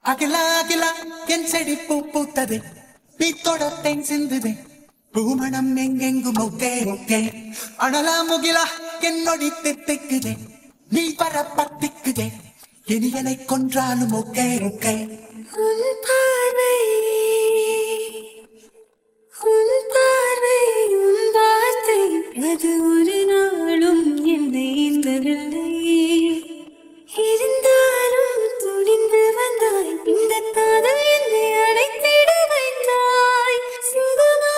அகில அகில என் செடி பூ பூத்தது நீ தொடத்தேன் சிந்துது பூமணம் எங்கெங்கும் ஓகே ஓகே அனலா முகிலா என்னொடி தித்திக்குதே நீ வர பத்திக்குதே இனியனை கொன்றாலும் ஓகே ஓகே உன் பார்வை உன் பார்வை உன் வார்த்தை அது ஒரு நாளும் என்னை ஈர்த்ததில்லை இருந்தாலும் துணிந்து வந்தாய் இந்த காதல் என்னை அடைத்திட வைத்தாய் சுகமா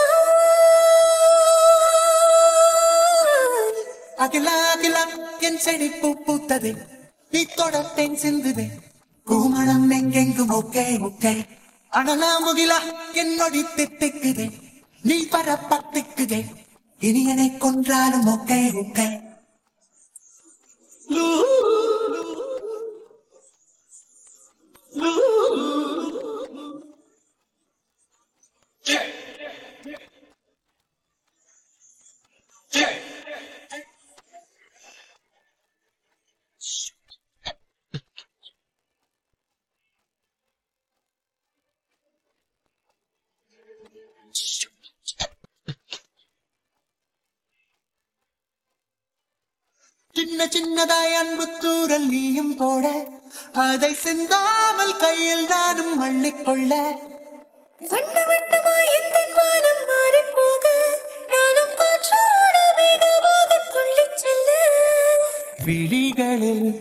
அகில அகில என் செடி பூ பூத்தது நீ தொடத்தேன் சிந்துது பூமணம் எங்கெங்கும் ஓகே ஓகே அனலா முகிலா என்னொடி தித்திக்குதே நீ வர பத்திக்குதே இனியனை கொன்றாலும் ஓகே ஓகே சின்ன சின்னதாய் அன்பு தூரல் நீயும் போட அதை சிந்தாமல் கையில் நானும் அள்ளிக்கொள்ள வண்ண வண்ணமாய் எந்த வானம் மாறிப் போக நானும் காற்றோட வேகமாக துள்ளிச் செல்ல விழிகளில்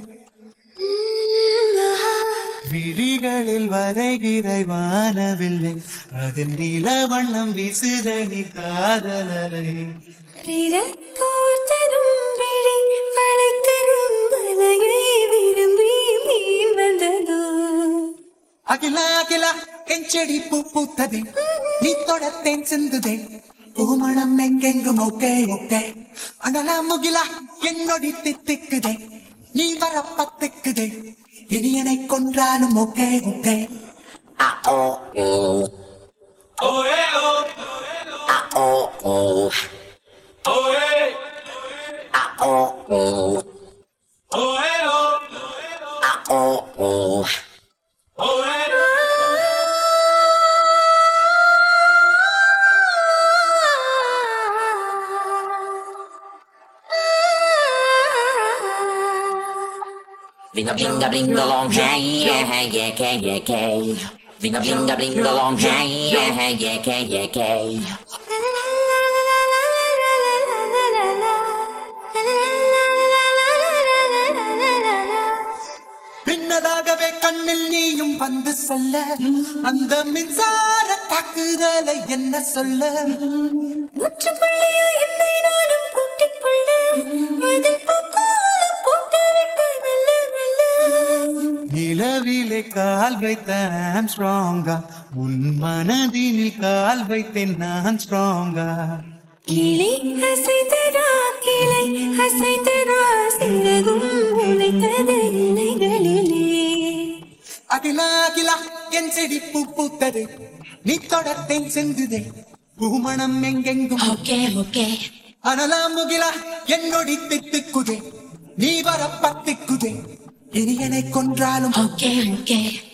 விழிகளில் வரைகிற வானவில்லை அதில் நீல வண்ணம் வீசுதனி காதலரை பிறக்கோர்த்தரும் விழி வளைத்தரும் மலையை விரும்பி மீன் வந்ததோ அகில அகில என் செடி பூ பூத்தது நீ தொடத்தேன் சிந்துதே பூமணம் எங்கெங்கும் ஓகே ஓகே அனலா முகிலா என்னொடி தித்திக்குதே நீ வர பத்திக்குதே இனியனை கொன்றாலும் okay okay Vinga blinga blinga long hey yeah yeah yeah yeah yeah Vinga blinga blinga long hey yeah yeah yeah yeah yeah பின்னதாகவே கண்ணில் நீயும் வந்து சொல்ல அந்த மின்சார தாக்குதலை என்ன சொல்ல முற்றுப்புள்ளியா என்னை நானும் கூட்டிக் கொள்ள அதில் பூக்கோலம் போட்டுவிட்டு மெல்ல மெல்ல நிலவிலே கால் வைத்த நான் ஸ்ட்ராங்கா உன் மனதினில் கால் வைத்தேன் நான் ஸ்ட்ராங்கா கிளி அசைத்ததா கிளை அசைத்ததா சிறகும் உழைத்தது இலைகளிலே அகிலா அகிலா என் செடி பூ பூத்தது நீ தொடர்த்தேன் செங்குதே பூமணம் எங்கெங்கும் Okay okay அனலா முகிலா என்னொடி தித்துக்குதே நீ வர பத்திக்குதே இனியனை கொன்றாலும் okay okay